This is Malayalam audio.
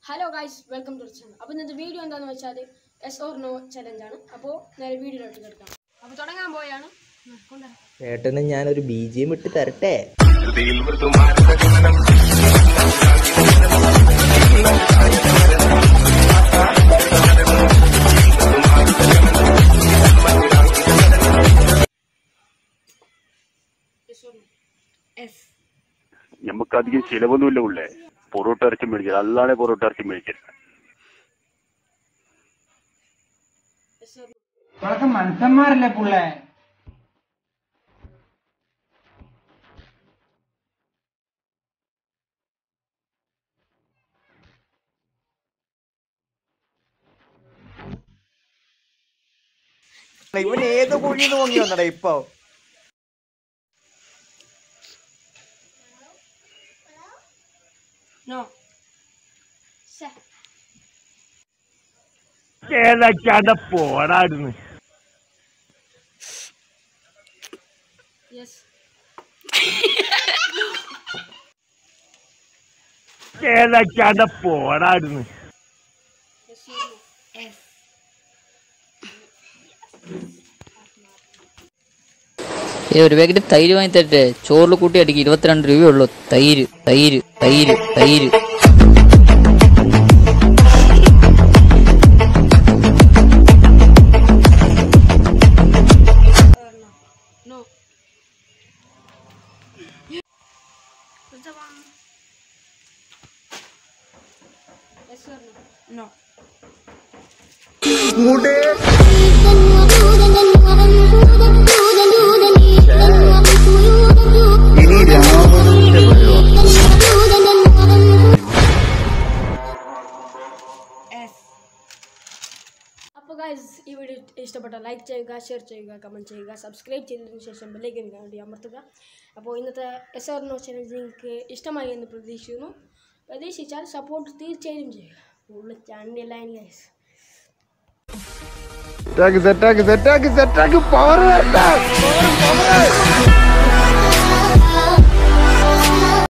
Hello guys welcome to channel അപ്പോൾ ഇന്നത്തെ വീഡിയോ എന്താണെന്ന് വെച്ചാൽ എസ് ഓർ നോ ചലഞ്ച് ആണ് അപ്പോൾ നേരെ വീഡിയോയിലോട്ട് കിടക്കാം അപ്പോൾ തുടങ്ങാൻ പോയാണ് ഉം, കൊണ്ടുവരാം. ചേട്ടന് ഞാനൊരു ബി ജി എം ഇട്ട് തരട്ടെ Yes or no? എസ് നമുക്ക് അധികം ചിലവൊന്നുമില്ല ഉള്ളേ പൊറോട്ട ഇറച്ചി മേടിച്ചത് അല്ലാതെ പൊറോട്ട ഇറച്ചി മേടിച്ചത് എസ് ഓർ നോ ഇവളൊക്കെ മനുഷ്യന്മാരല്ലേ പുള്ളേ ഇവൻ ഏത് കുഴിന്ന് പൊങ്ങി വന്നടാ ഇപ്പൊ നോ സെ ഏതാക്കാതെ പോടാടുന്നു യെസ് ഏതാക്കാതെ പോടാടുന്നു എസ് ഓർ നോ എസ് ഏ ഒരു പാക്കറ്റ് തൈര് വാങ്ങി തരട്ടെ ചോറിൽ കൂട്ടി അടിക്ക് ഇരുപത്തിരണ്ട് രൂപയുള്ളൂ തൈര് തൈര് തൈര് തൈര് or no no What's the one? Yes or no? No. അപ്പോൾ ഗൈസ് ഈ വീഡിയോ ഇഷ്ടപ്പെട്ട ലൈക്ക് ചെയ്യുക ഷെയർ ചെയ്യുക കമൻറ്റ് ചെയ്യുക സബ്സ്ക്രൈബ് ചെയ്തതിന് ശേഷം ബെല്ലൈക്കൻ വേണ്ടി അമർത്തുക അപ്പോൾ ഇന്നത്തെ എസ് ആർ നോ ചലഞ്ച് നിങ്ങൾക്ക് ഇഷ്ടമായി എന്ന് പ്രതീക്ഷിക്കുന്നു പ്രതീക്ഷിച്ചാൽ സപ്പോർട്ട് തീർച്ചയായും ചെയ്യുക കൂടുതൽ ചാനൽ ഗൈസ് സെറ്റാക്ക് സെറ്റാക്ക് സെറ്റാക്ക് സെറ്റാക്ക് പവർ